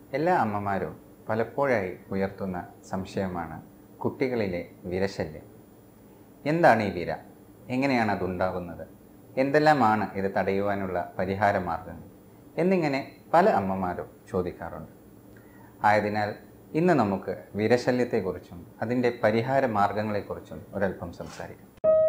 എല്ലാ അമ്മമാരും പലപ്പോഴായി ഉയർത്തുന്ന സംശയമാണ് കുട്ടികളിലെ വിരശല്യം എന്താണ് ഈ വിര എങ്ങനെയാണ് അതുണ്ടാകുന്നത് എന്തെല്ലാമാണ് ഇത് തടയുവാനുള്ള പരിഹാര മാർഗങ്ങൾ എന്നിങ്ങനെ പല അമ്മമാരും ചോദിക്കാറുണ്ട് ആയതിനാൽ ഇന്ന് നമുക്ക് വിരശല്യത്തെക്കുറിച്ചും അതിൻ്റെ പരിഹാര മാർഗങ്ങളെക്കുറിച്ചും ഒരല്പം സംസാരിക്കാം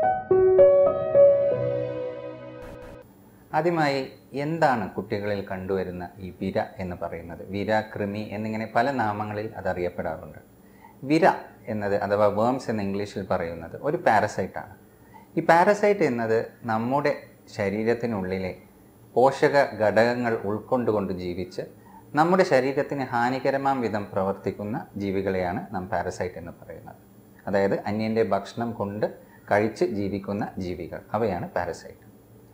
ആദ്യമായി എന്താണ് കുട്ടികളിൽ കണ്ടുവരുന്ന ഈ വിര എന്ന് പറയുന്നത് വിര കൃമി എന്നിങ്ങനെ പല നാമങ്ങളിൽ അത് അറിയപ്പെടാറുണ്ട് വിര എന്നത് അഥവാ വേംസ് എന്ന് ഇംഗ്ലീഷിൽ പറയുന്നത് ഒരു പാരസൈറ്റാണ് ഈ പാരസൈറ്റ് എന്നത് നമ്മുടെ ശരീരത്തിനുള്ളിലെ പോഷക ഘടകങ്ങൾ ഉൾക്കൊണ്ടുകൊണ്ട് ജീവിച്ച് നമ്മുടെ ശരീരത്തിന് ഹാനികരമാം വിധം പ്രവർത്തിക്കുന്ന ജീവികളെയാണ് നാം പാരസൈറ്റ് എന്ന് പറയുന്നത് അതായത് അന്യൻ്റെ ഭക്ഷണം കൊണ്ട് കഴിച്ച് ജീവിക്കുന്ന ജീവികൾ അവയാണ് പാരസൈറ്റ്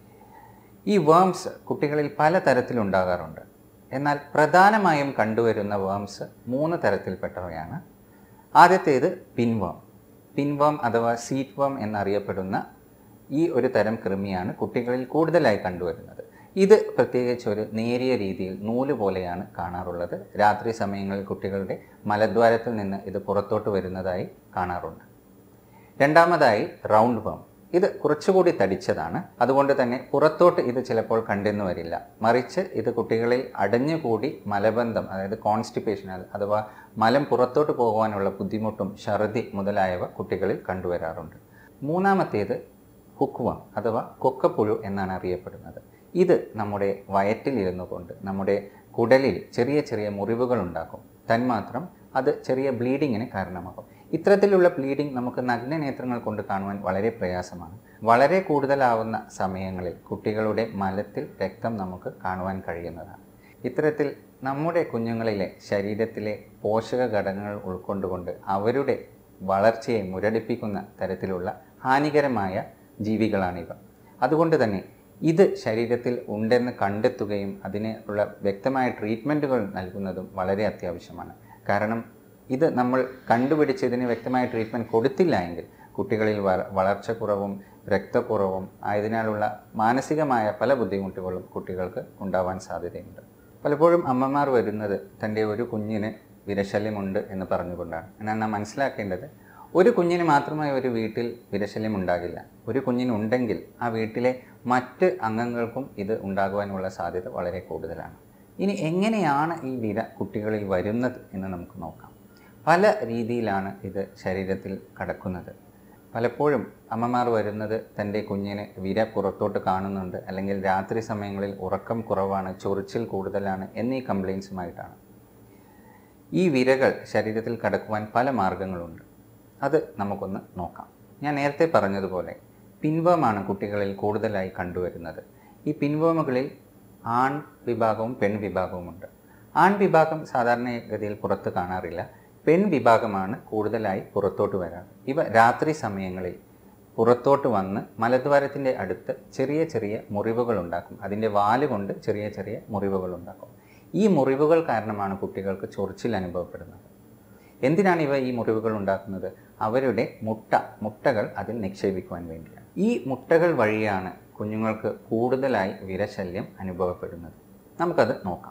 ഈ വേംസ് കുട്ടികളിൽ പല തരത്തിലുണ്ടാകാറുണ്ട് എന്നാൽ പ്രധാനമായും കണ്ടുവരുന്ന വേംസ് മൂന്ന് തരത്തിൽപ്പെട്ടവയാണ് ആദ്യത്തേത് പിൻവേം പിൻവേം അഥവാ സീറ്റ് വേം എന്നറിയപ്പെടുന്ന ഈ ഒരു തരം കൃമിയാണ് കുട്ടികളിൽ കൂടുതലായി കണ്ടുവരുന്നത് ഇത് പ്രത്യേകിച്ച് ഒരു നേരിയ രീതിയിൽ നൂല് പോലെയാണ് കാണാറുള്ളത് രാത്രി സമയങ്ങളിൽ കുട്ടികളുടെ മലദ്വാരത്തിൽ നിന്ന് ഇത് പുറത്തോട്ട് വരുന്നതായി കാണാറുണ്ട് രണ്ടാമതായി റൗണ്ട് വേം ഇത് കുറച്ചുകൂടി തടിച്ചതാണ് അതുകൊണ്ട് തന്നെ പുറത്തോട്ട് ഇത് ചിലപ്പോൾ കണ്ടെന്നു വരില്ല മറിച്ച് ഇത് കുട്ടികളിൽ അടഞ്ഞുകൂടി മലബന്ധം അതായത് കോൺസ്റ്റിപ്പേഷൻ അഥവാ മലം പുറത്തോട്ട് പോകുവാനുള്ള ബുദ്ധിമുട്ടും ഛർദി മുതലായവ കുട്ടികളിൽ കണ്ടുവരാറുണ്ട് മൂന്നാമത്തേത് ഹുക്വം അഥവാ കൊക്കപ്പുഴു എന്നാണ് അറിയപ്പെടുന്നത് ഇത് നമ്മുടെ വയറ്റിൽ ഇരുന്നു കൊണ്ട് നമ്മുടെ കുടലിൽ ചെറിയ ചെറിയ മുറിവുകൾ ഉണ്ടാക്കും തന്മാത്രം അത് ചെറിയ ബ്ലീഡിങ്ങിന് കാരണമാകും ഇത്തരത്തിലുള്ള ബ്ലീഡിംഗ് നമുക്ക് നഗ്നനേത്രങ്ങൾ കൊണ്ട് കാണുവാൻ വളരെ പ്രയാസമാണ് വളരെ കൂടുതലാവുന്ന സമയങ്ങളിൽ കുട്ടികളുടെ മലത്തിൽ രക്തം നമുക്ക് കാണുവാൻ കഴിയുന്നതാണ് ഇത്തരത്തിൽ നമ്മുടെ കുഞ്ഞുങ്ങളിലെ ശരീരത്തിലെ പോഷക ഘടകങ്ങൾ ഉൾക്കൊണ്ടുകൊണ്ട് അവരുടെ വളർച്ചയെ മുരടിപ്പിക്കുന്ന തരത്തിലുള്ള ഹാനികരമായ ജീവികളാണിവ അതുകൊണ്ട് തന്നെ ഇത് ശരീരത്തിൽ ഉണ്ടെന്ന് കണ്ടെത്തുകയും അതിനുള്ള വ്യക്തമായ ട്രീറ്റ്മെൻറ്റുകൾ നൽകുന്നതും വളരെ അത്യാവശ്യമാണ് കാരണം ഇത് നമ്മൾ കണ്ടുപിടിച്ചതിന് വ്യക്തമായ ട്രീറ്റ്മെൻറ്റ് കൊടുത്തില്ല എങ്കിൽ കുട്ടികളിൽ വളർച്ചക്കുറവും രക്തക്കുറവും ആയതിനാലുള്ള മാനസികമായ പല ബുദ്ധിമുട്ടുകളും കുട്ടികൾക്ക് ഉണ്ടാവാൻ സാധ്യതയുണ്ട് പലപ്പോഴും അമ്മമാർ വരുന്നത് തൻ്റെ ഒരു കുഞ്ഞിന് വിരശല്യമുണ്ട് എന്ന് പറഞ്ഞുകൊണ്ടാണ് എന്നാൽ നാം മനസ്സിലാക്കേണ്ടത് ഒരു കുഞ്ഞിന് മാത്രമായി ഒരു വീട്ടിൽ വിരശല്യം ഉണ്ടാകില്ല ഒരു കുഞ്ഞിനുണ്ടെങ്കിൽ ആ വീട്ടിലെ മറ്റ് അംഗങ്ങൾക്കും ഇത് ഉണ്ടാകുവാനുള്ള സാധ്യത വളരെ കൂടുതലാണ് ഇനി എങ്ങനെയാണ് ഈ വിര കുട്ടികളിൽ വരുന്നത് എന്ന് നമുക്ക് നോക്കാം പല രീതിയിലാണ് ഇത് ശരീരത്തിൽ കടക്കുന്നത് പലപ്പോഴും അമ്മമാർ വരുന്നത് തൻ്റെ കുഞ്ഞിന് വിര പുറത്തോട്ട് കാണുന്നുണ്ട് അല്ലെങ്കിൽ രാത്രി സമയങ്ങളിൽ ഉറക്കം കുറവാണ് ചൊറിച്ചിൽ കൂടുതലാണ് എന്നീ കംപ്ലയിൻസുമായിട്ടാണ് ഈ വിരകൾ ശരീരത്തിൽ കടക്കുവാൻ പല മാർഗങ്ങളുണ്ട് അത് നമുക്കൊന്ന് നോക്കാം ഞാൻ നേരത്തെ പറഞ്ഞതുപോലെ പിൻവേമാണ് കുട്ടികളിൽ കൂടുതലായി കണ്ടുവരുന്നത് ഈ പിൻവേമുകളിൽ ആൺ വിഭാഗവും പെൺ വിഭാഗവുമുണ്ട് ആൺ വിഭാഗം സാധാരണഗതിയിൽ പുറത്ത് കാണാറില്ല പെൺ വിഭാഗമാണ് കൂടുതലായി പുറത്തോട്ട് വരാറ് ഇവ രാത്രി സമയങ്ങളിൽ പുറത്തോട്ട് വന്ന് മലദ്വാരത്തിൻ്റെ അടുത്ത് ചെറിയ ചെറിയ മുറിവുകൾ ഉണ്ടാക്കും അതിൻ്റെ വാല് കൊണ്ട് ചെറിയ ചെറിയ മുറിവുകൾ ഉണ്ടാക്കും ഈ മുറിവുകൾ കാരണമാണ് കുട്ടികൾക്ക് ചൊറിച്ചിൽ അനുഭവപ്പെടുന്നത് എന്തിനാണ് ഇവ ഈ മുറിവുകൾ ഉണ്ടാക്കുന്നത് അവരുടെ മുട്ട മുട്ടകൾ അതിൽ നിക്ഷേപിക്കുവാൻ വേണ്ടിയാണ് ഈ മുട്ടകൾ വഴിയാണ് കുഞ്ഞുങ്ങൾക്ക് കൂടുതലായി വിരശല്യം അനുഭവപ്പെടുന്നത് നമുക്കത് നോക്കാം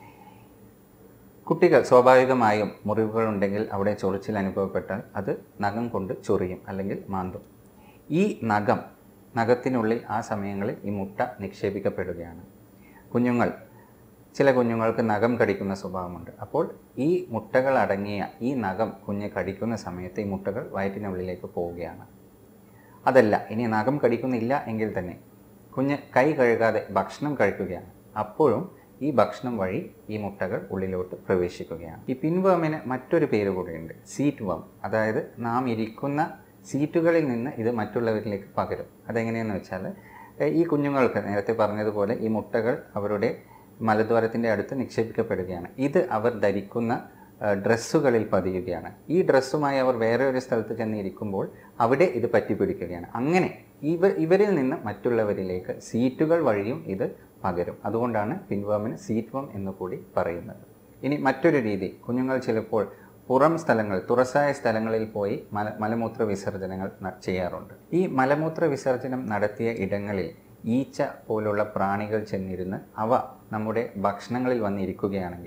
കുട്ടികൾ സ്വാഭാവികമായും മുറിവുകൾ ഉണ്ടെങ്കിൽ അവിടെ ചൊറിച്ചിൽ അനുഭവപ്പെട്ടാൽ അത് നഖം കൊണ്ട് ചൊറിയും അല്ലെങ്കിൽ മാന്തും ഈ നഖം നഖത്തിനുള്ളിൽ ആ സമയങ്ങളിൽ ഈ മുട്ട നിക്ഷേപിക്കപ്പെടുകയാണ് കുഞ്ഞുങ്ങൾ ചില കുഞ്ഞുങ്ങൾക്ക് നഖം കടിക്കുന്ന സ്വഭാവമുണ്ട് അപ്പോൾ ഈ മുട്ടകൾ അടങ്ങിയ ഈ നഖം കുഞ്ഞ് കടിക്കുന്ന സമയത്ത് ഈ മുട്ടകൾ വയറ്റിനുള്ളിലേക്ക് പോവുകയാണ് അതല്ല ഇനി നഖം കടിക്കുന്നില്ല എങ്കിൽ തന്നെ കുഞ്ഞ് കൈ കഴുകാതെ ഭക്ഷണം കഴിക്കുകയാണ് അപ്പോഴും ഈ ഭക്ഷണം വഴി ഈ മുട്ടകൾ ഉള്ളിലോട്ട് പ്രവേശിക്കുകയാണ് ഈ പിൻവേമിന് മറ്റൊരു പേര് കൂടിയുണ്ട് സീറ്റ് വേം അതായത് നാം ഇരിക്കുന്ന സീറ്റുകളിൽ നിന്ന് ഇത് മറ്റുള്ളവരിലേക്ക് പകരും അതെങ്ങനെയെന്ന് വെച്ചാൽ ഈ കുഞ്ഞുങ്ങൾക്ക് നേരത്തെ പറഞ്ഞതുപോലെ ഈ മുട്ടകൾ അവരുടെ മലദ്വാരത്തിൻ്റെ അടുത്ത് നിക്ഷേപിക്കപ്പെടുകയാണ് ഇത് അവർ ധരിക്കുന്ന ഡ്രസ്സുകളിൽ പതിയുകയാണ് ഈ ഡ്രസ്സുമായി അവർ വേറെ ഒരു സ്ഥലത്ത് ചെന്നിരിക്കുമ്പോൾ അവിടെ ഇത് പറ്റിപ്പിടിക്കുകയാണ് അങ്ങനെ ഇവ ഇവരിൽ നിന്ന് മറ്റുള്ളവരിലേക്ക് സീറ്റുകൾ വഴിയും ഇത് പകരും അതുകൊണ്ടാണ് പിൻവേമിന് സീറ്റ് വം എന്ന് കൂടി പറയുന്നത് ഇനി മറ്റൊരു രീതി കുഞ്ഞുങ്ങൾ ചിലപ്പോൾ പുറം സ്ഥലങ്ങൾ തുറസായ സ്ഥലങ്ങളിൽ പോയി മല മലമൂത്ര വിസർജനങ്ങൾ ന- ചെയ്യാറുണ്ട് ഈ മലമൂത്ര വിസർജനം നടത്തിയ ഇടങ്ങളിൽ ഈച്ച പോലുള്ള പ്രാണികൾ ചെന്നിരുന്ന് അവ നമ്മുടെ ഭക്ഷണങ്ങളിൽ വന്നിരിക്കുകയാണെങ്കിൽ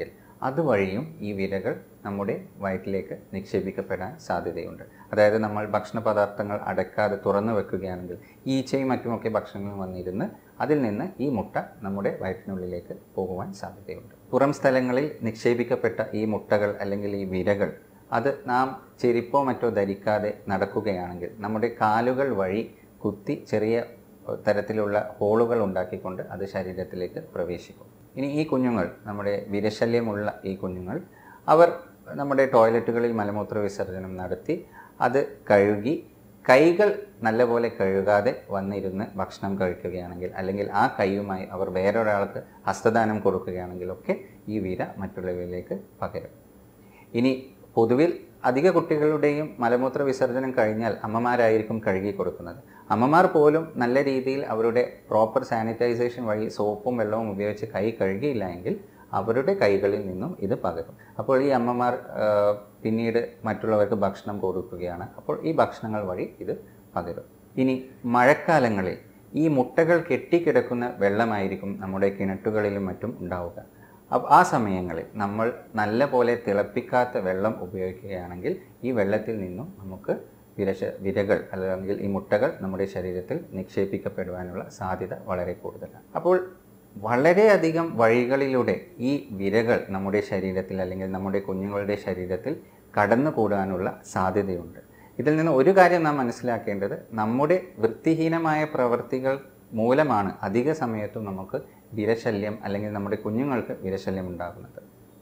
അതുവഴിയും ഈ വിരകൾ നമ്മുടെ വയറ്റിലേക്ക് നിക്ഷേപിക്കപ്പെടാൻ സാധ്യതയുണ്ട് അതായത് നമ്മൾ ഭക്ഷണ പദാർത്ഥങ്ങൾ അടയ്ക്കാതെ തുറന്നു വെക്കുകയാണെങ്കിൽ ഈച്ചയും മറ്റുമൊക്കെ ഭക്ഷണങ്ങൾ വന്നിരുന്ന് അതിൽ നിന്ന് ഈ മുട്ട നമ്മുടെ വയറ്റിനുള്ളിലേക്ക് പോകുവാൻ സാധ്യതയുണ്ട് പുറം സ്ഥലങ്ങളിൽ നിക്ഷേപിക്കപ്പെട്ട ഈ മുട്ടകൾ അല്ലെങ്കിൽ ഈ വിരകൾ അത് നാം ചെരിപ്പോ മറ്റോ ധരിക്കാതെ നടക്കുകയാണെങ്കിൽ നമ്മുടെ കാലുകൾ വഴി കുത്തി ചെറിയ തരത്തിലുള്ള ഹോളുകൾ ഉണ്ടാക്കിക്കൊണ്ട് അത് ശരീരത്തിലേക്ക് പ്രവേശിക്കും ഇനി ഈ കുഞ്ഞുങ്ങൾ നമ്മുടെ വിരശല്യമുള്ള ഈ കുഞ്ഞുങ്ങൾ അവർ നമ്മുടെ ടോയ്ലറ്റുകളിൽ മലമൂത്ര വിസർജനം നടത്തി അത് കഴുകി കൈകൾ നല്ലപോലെ കഴുകാതെ വന്നിരുന്ന് ഭക്ഷണം കഴിക്കുകയാണെങ്കിൽ അല്ലെങ്കിൽ ആ കൈയുമായി അവർ വേറൊരാൾക്ക് ഹസ്തദാനം കൊടുക്കുകയാണെങ്കിലൊക്കെ ഈ വിര മറ്റുള്ളവരിലേക്ക് പകരും ഇനി പൊതുവിൽ അധിക കുട്ടികളുടെയും മലമൂത്ര വിസർജനം കഴിഞ്ഞാൽ അമ്മമാരായിരിക്കും കഴുകി കൊടുക്കുന്നത് അമ്മമാർ പോലും നല്ല രീതിയിൽ അവരുടെ പ്രോപ്പർ സാനിറ്റൈസേഷൻ വഴി സോപ്പും വെള്ളവും ഉപയോഗിച്ച് കൈ കഴുകിയില്ല എങ്കിൽ അവരുടെ കൈകളിൽ നിന്നും ഇത് പകരും അപ്പോൾ ഈ അമ്മമാർ ആ, പിന്നീട് മറ്റുള്ളവർക്ക് ഭക്ഷണം കൊടുക്കുകയാണ് അപ്പോൾ ഈ ഭക്ഷണങ്ങൾ വഴി ഇത് പകരും ഇനി മഴക്കാലങ്ങളിൽ ഈ മുട്ടകൾ കെട്ടിക്കിടക്കുന്ന വെള്ളമായിരിക്കും നമ്മുടെ കിണറ്റുകളിലും മറ്റും ഉണ്ടാവുക അപ്പോൾ ആ സമയങ്ങളിൽ നമ്മൾ നല്ല പോലെ തിളപ്പിക്കാത്ത വെള്ളം ഉപയോഗിക്കുകയാണെങ്കിൽ ഈ വെള്ളത്തിൽ നിന്നും നമുക്ക് വിരശ വിരകൾ അല്ലെങ്കിൽ ഈ മുട്ടകൾ നമ്മുടെ ശരീരത്തിൽ നിക്ഷേപിക്കപ്പെടുവാനുള്ള സാധ്യത വളരെ കൂടുതലാണ് അപ്പോൾ വളരെയധികം വഴികളിലൂടെ ഈ വിരകൾ നമ്മുടെ ശരീരത്തിൽ അല്ലെങ്കിൽ നമ്മുടെ കുഞ്ഞുങ്ങളുടെ ശരീരത്തിൽ കടന്നുകൂടാനുള്ള സാധ്യതയുണ്ട് ഇതിൽ നിന്ന് ഒരു കാര്യം നാം മനസ്സിലാക്കേണ്ടത് നമ്മുടെ വൃത്തിഹീനമായ പ്രവർത്തികൾ മൂലമാണ് അധിക സമയത്തും നമുക്ക് വിരശല്യം അല്ലെങ്കിൽ നമ്മുടെ കുഞ്ഞുങ്ങൾക്ക് വിരശല്യം ഉണ്ടാകുന്നത്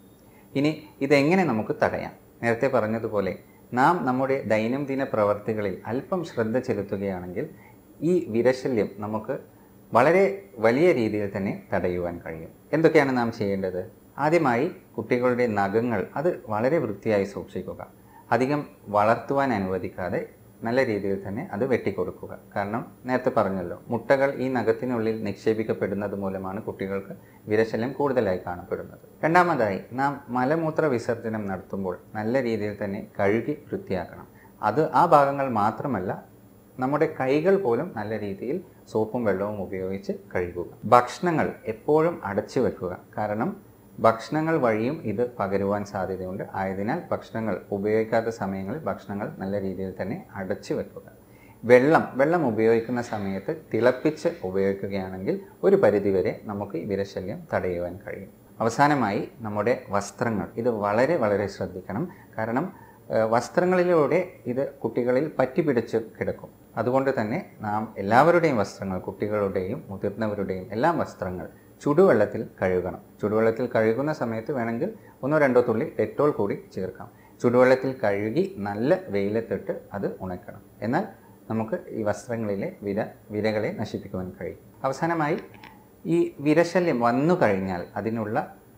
ഇനി ഇതെങ്ങനെ നമുക്ക് തടയാം നേരത്തെ പറഞ്ഞതുപോലെ നാം നമ്മുടെ ദൈനംദിന പ്രവർത്തികളിൽ അല്പം ശ്രദ്ധ ചെലുത്തുകയാണെങ്കിൽ ഈ വിരശല്യം നമുക്ക് വളരെ വലിയ രീതിയിൽ തന്നെ തടയുവാൻ കഴിയും എന്തൊക്കെയാണ് നാം ചെയ്യേണ്ടത് ആദ്യമായി കുട്ടികളുടെ നഖങ്ങൾ അത് വളരെ വൃത്തിയായി സൂക്ഷിക്കുക അധികം വളർത്തുവാൻ അനുവദിക്കാതെ നല്ല രീതിയിൽ തന്നെ അത് വെട്ടിക്കൊടുക്കുക കാരണം നേരത്തെ പറഞ്ഞല്ലോ മുട്ടകൾ ഈ നഖത്തിനുള്ളിൽ നിക്ഷേപിക്കപ്പെടുന്നത് മൂലമാണ് കുട്ടികൾക്ക് വിരശല്യം കൂടുതലായി കാണപ്പെടുന്നത് രണ്ടാമതായി നാം മലമൂത്ര വിസർജനം നടത്തുമ്പോൾ നല്ല രീതിയിൽ തന്നെ കഴുകി വൃത്തിയാക്കണം അത് ആ ഭാഗങ്ങൾ മാത്രമല്ല നമ്മുടെ കൈകൾ പോലും നല്ല രീതിയിൽ സോപ്പും വെള്ളവും ഉപയോഗിച്ച് കഴുകുക ഭക്ഷണങ്ങൾ എപ്പോഴും അടച്ചു വെക്കുക കാരണം ഭക്ഷണങ്ങൾ വഴിയും ഇത് പകരുവാൻ സാധ്യതയുണ്ട് ആയതിനാൽ ഭക്ഷണങ്ങൾ ഉപയോഗിക്കാത്ത സമയങ്ങളിൽ ഭക്ഷണങ്ങൾ നല്ല രീതിയിൽ തന്നെ അടച്ചു വെക്കുക വെള്ളം വെള്ളം ഉപയോഗിക്കുന്ന സമയത്ത് തിളപ്പിച്ച് ഉപയോഗിക്കുകയാണെങ്കിൽ ഒരു പരിധിവരെ നമുക്ക് ഈ വിരശല്യം തടയുവാൻ കഴിയും അവസാനമായി നമ്മുടെ വസ്ത്രങ്ങൾ ഇത് വളരെ വളരെ ശ്രദ്ധിക്കണം കാരണം ഏഹ്, വസ്ത്രങ്ങളിലൂടെ ഇത് കുട്ടികളിൽ പറ്റിപ്പിടിച്ച് കിടക്കും അതുകൊണ്ട് തന്നെ നാം എല്ലാവരുടെയും വസ്ത്രങ്ങൾ കുട്ടികളുടെയും മുതിർന്നവരുടെയും എല്ലാം വസ്ത്രങ്ങൾ ചുടുവെള്ളത്തിൽ കഴുകണം ചുടുവെള്ളത്തിൽ കഴുകുന്ന സമയത്ത് വേണമെങ്കിൽ ഒന്നോ രണ്ടോ തുള്ളി ഡെറ്റോൾ കൂടി ചേർക്കാം ചുടുവെള്ളത്തിൽ കഴുകി നല്ല വെയിലത്തിട്ട് അത് ഉണക്കണം എന്നാൽ നമുക്ക് ഈ വസ്ത്രങ്ങളിലെ വിര വിരകളെ നശിപ്പിക്കുവാൻ കഴിയും അവസാനമായി ഈ വിരശല്യം വന്നു കഴിഞ്ഞാൽ അതിനുള്ള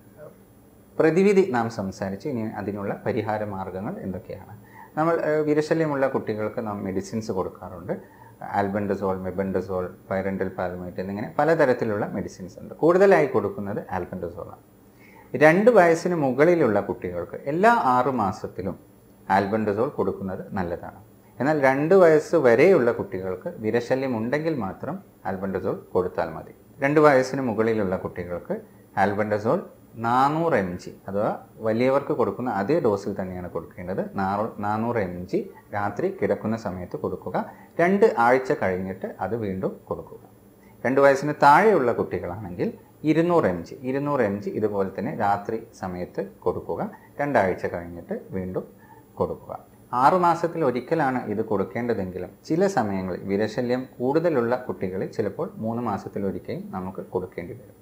പ്രതിവിധി നാം സംസാരിച്ച് ഇനി അതിനുള്ള പരിഹാര മാർഗങ്ങൾ എന്തൊക്കെയാണ് നമ്മൾ ഏഹ്, വിരശല്യമുള്ള കുട്ടികൾക്ക് നാം മെഡിസിൻസ് കൊടുക്കാറുണ്ട് ആൽബൻഡസോൾ മെബൻഡസോൾ പൈറൻഡൽ പാൽമേറ്റ് എന്നിങ്ങനെ പലതരത്തിലുള്ള മെഡിസിൻസ് ഉണ്ട് കൂടുതലായി കൊടുക്കുന്നത് ആൽബൻഡസോളാണ് രണ്ട് വയസ്സിന് മുകളിലുള്ള കുട്ടികൾക്ക് എല്ലാ ആറ് മാസത്തിലും ആൽബൻഡസോൾ കൊടുക്കുന്നത് നല്ലതാണ് എന്നാൽ രണ്ട് വയസ്സ് വരെയുള്ള കുട്ടികൾക്ക് വിരശല്യം ഉണ്ടെങ്കിൽ മാത്രം ആൽബൻഡസോൾ കൊടുത്താൽ മതി രണ്ട് വയസ്സിന് മുകളിലുള്ള കുട്ടികൾക്ക് ആൽബൻഡസോൾ നാനൂറ് എം ജി അഥവാ വലിയവർക്ക് കൊടുക്കുന്ന അതേ ഡോസിൽ തന്നെയാണ് കൊടുക്കേണ്ടത് നാറു നാനൂറ് എം ജി രാത്രി കിടക്കുന്ന സമയത്ത് കൊടുക്കുക രണ്ട് ആഴ്ച കഴിഞ്ഞിട്ട് അത് വീണ്ടും കൊടുക്കുക രണ്ട് വയസ്സിന് താഴെയുള്ള കുട്ടികളാണെങ്കിൽ ഇരുന്നൂറ് എം ജി ഇരുന്നൂറ് എം ജി ഇതുപോലെ തന്നെ രാത്രി സമയത്ത് കൊടുക്കുക രണ്ടാഴ്ച കഴിഞ്ഞിട്ട് വീണ്ടും കൊടുക്കുക ആറു മാസത്തിൽ ഒരിക്കലാണ് ഇത് കൊടുക്കേണ്ടതെങ്കിലും ചില സമയങ്ങളിൽ വിരശല്യം കൂടുതലുള്ള കുട്ടികളിൽ ചിലപ്പോൾ മൂന്ന് മാസത്തിൽ ഒരിക്കലും നമുക്ക് കൊടുക്കേണ്ടി വരും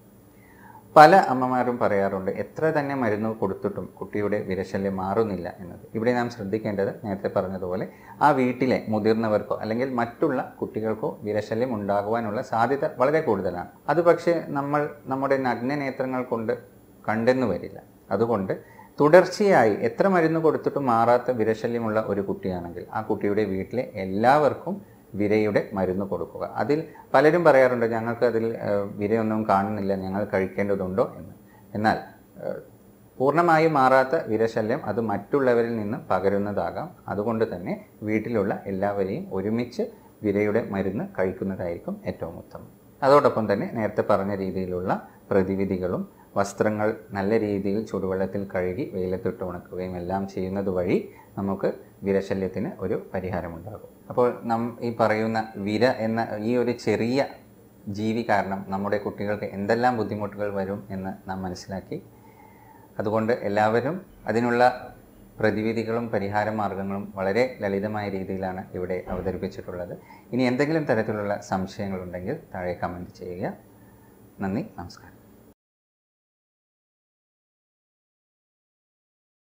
പല അമ്മമാരും പറയാറുണ്ട് എത്ര തന്നെ മരുന്ന് കൊടുത്തിട്ടും കുട്ടിയുടെ വിരശല്യം മാറുന്നില്ല എന്നത് ഇവിടെ നാം ശ്രദ്ധിക്കേണ്ടത് നേരത്തെ പറഞ്ഞതുപോലെ ആ വീട്ടിലെ മുതിർന്നവർക്കോ അല്ലെങ്കിൽ മറ്റുള്ള കുട്ടികൾക്കോ വിരശല്യം ഉണ്ടാകുവാനുള്ള സാധ്യത വളരെ കൂടുതലാണ് അത് പക്ഷേ നമ്മൾ നമ്മുടെ നഗ്നനേത്രങ്ങൾ കൊണ്ട് കണ്ടെന്നു വരില്ല അതുകൊണ്ട് തുടർച്ചയായി എത്ര മരുന്ന് കൊടുത്തിട്ടും മാറാത്ത വിരശല്യമുള്ള ഒരു കുട്ടിയാണെങ്കിൽ ആ കുട്ടിയുടെ വീട്ടിലെ എല്ലാവർക്കും വിരയുടെ മരുന്ന് കൊടുക്കുക അതിൽ പലരും പറയാറുണ്ട് ഞങ്ങൾക്ക് അതിൽ ഏഹ്, വിരയൊന്നും കാണുന്നില്ല ഞങ്ങൾ കഴിക്കേണ്ടതുണ്ടോ എന്ന് എന്നാൽ ഏഹ്, പൂർണ്ണമായും മാറാത്ത വിരശല്യം അത് മറ്റുള്ളവരിൽ നിന്ന് പകരുന്നതാകാം അതുകൊണ്ട് തന്നെ വീട്ടിലുള്ള എല്ലാവരെയും ഒരുമിച്ച് വിരയുടെ മരുന്ന് കഴിക്കുന്നതായിരിക്കും ഏറ്റവും ഉത്തമം അതോടൊപ്പം തന്നെ നേരത്തെ പറഞ്ഞ രീതിയിലുള്ള പ്രതിവിധികളും വസ്ത്രങ്ങൾ നല്ല രീതിയിൽ ചുടുവെള്ളത്തിൽ കഴുകി വെയിലത്തിട്ട് ഉണക്കുകയും എല്ലാം ചെയ്യുന്നത് വഴി നമുക്ക് വിരശല്യത്തിന് ഒരു പരിഹാരമുണ്ടാകും അപ്പോൾ നം ഈ പറയുന്ന വിര എന്ന ഈ ഒരു ചെറിയ ജീവി കാരണം നമ്മുടെ കുട്ടികൾക്ക് എന്തെല്ലാം ബുദ്ധിമുട്ടുകൾ വരും എന്ന് നാം മനസ്സിലാക്കി അതുകൊണ്ട് എല്ലാവരും അതിനുള്ള പ്രതിവിധികളും പരിഹാര മാർഗങ്ങളും വളരെ ലളിതമായ രീതിയിലാണ് ഇവിടെ അവതരിപ്പിച്ചിട്ടുള്ളത് ഇനി എന്തെങ്കിലും തരത്തിലുള്ള സംശയങ്ങളുണ്ടെങ്കിൽ താഴെ കമൻറ്റ് ചെയ്യുക നന്ദി നമസ്കാരം